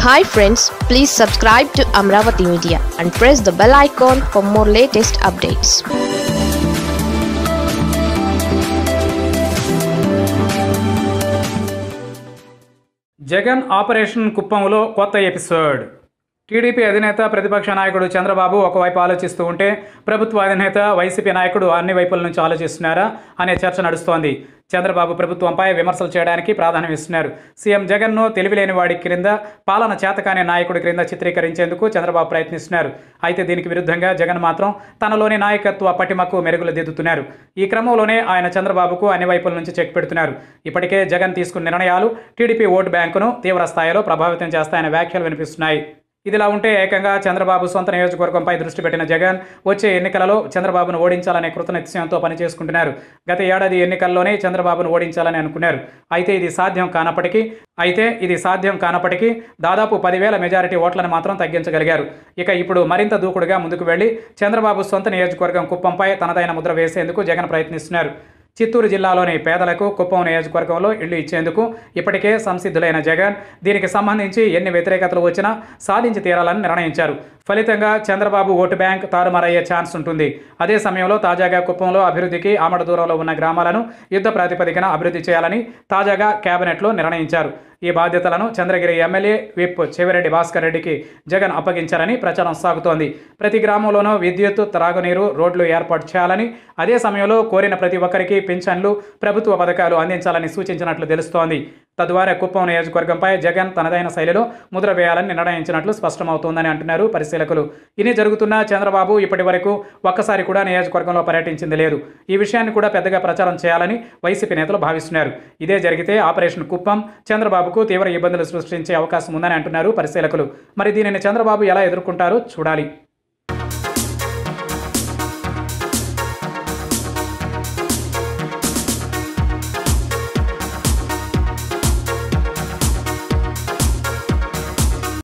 hi friends please subscribe to Amaravati media and press the bell icon for more latest updates Jagan operation కుప్పంలో కొత్త episode TDP అధినేత ప్రతిపక్ష నాయకుడు చంద్రబాబు ఒకవైపు ఆలోచిస్తూ ఉంటే ప్రభుత్వ అధినేత వైసీపీ నాయకుడు అన్ని వైపుల నుంచి ఆలోచిస్తున్నారా అనే చర్చ నడుస్తోంది చంద్రబాబు ప్రభుత్వంపై విమర్శలు చేయడానికి ప్రాధాన్యం ఇస్తున్నారు సీఎం జగన్ను తెలివిలేని వాడి క్రింద పాలన చేతకాని నాయకుడి క్రింద చిత్రీకరించేందుకు చంద్రబాబు ప్రయత్నిస్తున్నారు అయితే దీనికి విరుద్ధంగా జగన్ మాత్రం తనలోని నాయకత్వ పటిమకు మెరుగులు దిద్దుతున్నారు ఈ క్రమంలోనే ఆయన చంద్రబాబుకు అన్ని వైపుల నుంచి చెక్ పెడుతున్నారు ఇప్పటికే జగన్ తీసుకున్న నిర్ణయాలు టీడీపీ ఓటు బ్యాంకును తీవ్ర స్థాయిలో ప్రభావితం చేస్తాయనే వ్యాఖ్యలు వినిపిస్తున్నాయి ఇదిలా ఉంటే ఏకంగా చంద్రబాబు సొంత నియోజకవర్గంపై దృష్టి పెట్టిన జగన్ వచ్చే ఎన్నికలలో చంద్రబాబును ఓడించాలనే కృతనిశ్చయంతో పనిచేసుకుంటున్నారు గత ఏడాది ఎన్నికల్లోనే చంద్రబాబును ఓడించాలని అనుకున్నారు అయితే ఇది సాధ్యం కానప్పటికీ అయితే ఇది సాధ్యం కానప్పటికీ దాదాపు పదివేల మెజారిటీ ఓట్లను మాత్రం తగ్గించగలిగారు ఇక ఇప్పుడు మరింత దూకుడుగా ముందుకు వెళ్లి చంద్రబాబు సొంత నియోజకవర్గం కుప్పంపై తనదైన ముద్ర వేసేందుకు జగన్ ప్రయత్నిస్తున్నారు చిత్తూరు జిల్లాలోని పేదలకు కుప్పం నియోజకవర్గంలో ఇళ్లు ఇచ్చేందుకు ఇప్పటికే సంసిద్ధులైన జగన్ దీనికి సంబంధించి ఎన్ని వ్యతిరేకతలు వచ్చినా సాధించి తీరాలని నిర్ణయించారు ఫలితంగా చంద్రబాబు ఓటు బ్యాంక్ తారుమారయ్యే ఛాన్స్ ఉంటుంది అదే సమయంలో తాజాగా కుప్పంలో అభివృద్ధికి ఆమడ దూరంలో ఉన్న గ్రామాలను యుద్ధ ప్రాతిపదికన అభివృద్ధి చేయాలని తాజాగా కేబినెట్లో నిర్ణయించారు ఈ బాధ్యతలను చంద్రగిరి ఎమ్మెల్యే విప్ చెవిరెడ్డి భాస్కర్ రెడ్డికి జగన్ అప్పగించారని ప్రచారం సాగుతోంది ప్రతి గ్రామంలోనూ విద్యుత్ త్రాగునీరు రోడ్లు ఏర్పాటు చేయాలని అదే సమయంలో కోరిన ప్రతి ఒక్కరికి పింఛన్లు ప్రభుత్వ పథకాలు అందించాలని సూచించినట్లు తెలుస్తోంది తద్వారా కుప్పం నియోజకవర్గంపై జగన్ తనదైన శైలిలో ముద్ర వేయాలని నిర్ణయించినట్లు స్పష్టమవుతోందని అంటున్నారు పరిశీలకులు ఇన్ని జరుగుతున్నా చంద్రబాబు ఇప్పటి వరకు ఒక్కసారి కూడా నియోజకవర్గంలో పర్యటించింది లేదు ఈ విషయాన్ని కూడా పెద్దగా ప్రచారం చేయాలని వైసీపీ నేతలు భావిస్తున్నారు ఇదే జరిగితే ఆపరేషన్ కుప్పం చంద్రబాబుకు తీవ్ర ఇబ్బందులు సృష్టించే అవకాశం ఉందని అంటున్నారు పరిశీలకులు మరి దీనిని చంద్రబాబు ఎలా ఎదుర్కొంటారో చూడాలి